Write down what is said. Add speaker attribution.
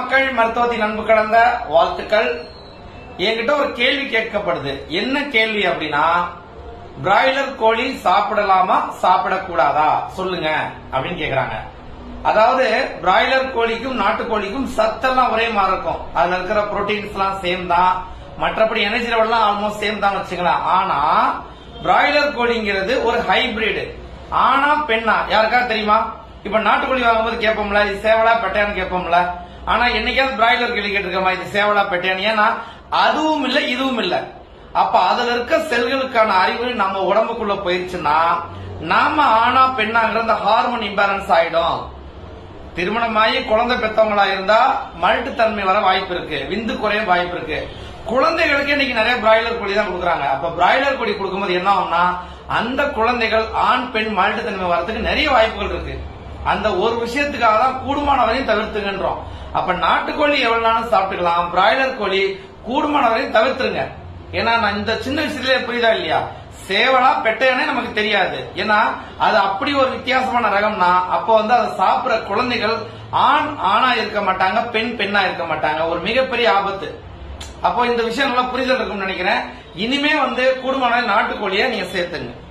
Speaker 1: மக்கள் மருத்துவத்தின் அன்பு கலந்த வாழ்த்துக்கள் என்கிட்ட ஒரு கேள்வி கேட்கப்படுது என்ன கேள்வி அப்படின்னா பிராய்லர் கோழி சாப்பிடலாமா சாப்பிடக்கூடாதா சொல்லுங்க அப்படின்னு கேக்குறாங்க அதாவது பிராய்லர் கோழிக்கும் நாட்டுக்கோழிக்கும் சத்தெல்லாம் ஒரே மாதிரி இருக்கும் அதுல இருக்கிற புரோட்டீன்ஸ் எல்லாம் சேம் தான் மற்றபடி எனர்ஜி லெவல்லாம் ஆல்மோஸ்ட் சேம் தான் வச்சுக்கலாம் ஆனா பிராய்லர் கோழிங்கிறது ஒரு ஹைபிரிட் ஆனா பெண்ணா யாருக்கா தெரியுமா இப்ப நாட்டுக்கோழி வாங்கும்போது கேட்போம்ல இது சேவலா பெட்டையான்னு கேட்போம்ல ஆனா என்னைக்காவது பிராய்லர் கேள்வி கேட்டிருக்கோமா இது சேவலா பெட்டையான்னு ஏன்னா அதுவும் இல்ல இதுவும் இல்ல அப்ப அதுல இருக்க செல்களுக்கான அறிவு நம்ம உடம்புக்குள்ள போயிருச்சுன்னா நாம ஆனா பெண்ணாங்கிற அந்த ஹார்மோன் இம்பேலன்ஸ் ஆயிடும் திருமணமாகி குழந்தை பெத்தவங்களா இருந்தா மல்ட்டு தன்மை வர வாய்ப்பு இருக்கு விந்து குறைய வாய்ப்பு இருக்கு குழந்தைகளுக்கு இன்னைக்கு நிறைய பிராய்லர் கோழி தான் கொடுக்குறாங்க அப்ப பிராய்லர் கோழி கொடுக்கும்போது என்ன ஆகும்னா அந்த குழந்தைகள் ஆண் பெண் மல்ட்டு தன்மை வரதுக்கு நிறைய வாய்ப்புகள் இருக்கு அந்த ஒரு விஷயத்துக்காக தான் கூடுமான வரையும் தவிர்த்துங்கன்றோம் அப்ப நாட்டுக்கோழி எவ்வளவு நாளும் சாப்பிட்டுக்கலாம் பிராய்லர் கோழி கூடுமான வரையும் தவிர்த்துருங்க ஏன்னா நான் இந்த சின்ன விஷயத்திலே புரியுதா இல்லையா சேவலா பெட்டையானே நமக்கு தெரியாது ஏன்னா அது அப்படி ஒரு வித்தியாசமான ரகம்னா அப்போ வந்து அதை சாப்பிடுற குழந்தைகள் ஆண் ஆணா இருக்க மாட்டாங்க பெண் பெண்ணா இருக்க மாட்டாங்க ஒரு மிகப்பெரிய ஆபத்து அப்போ இந்த விஷயம் நல்லா புரிதல் இருக்கும்னு நினைக்கிறேன் இனிமே வந்து கூடுமான நாட்டுக்கோழியை நீங்க சேர்த்துங்க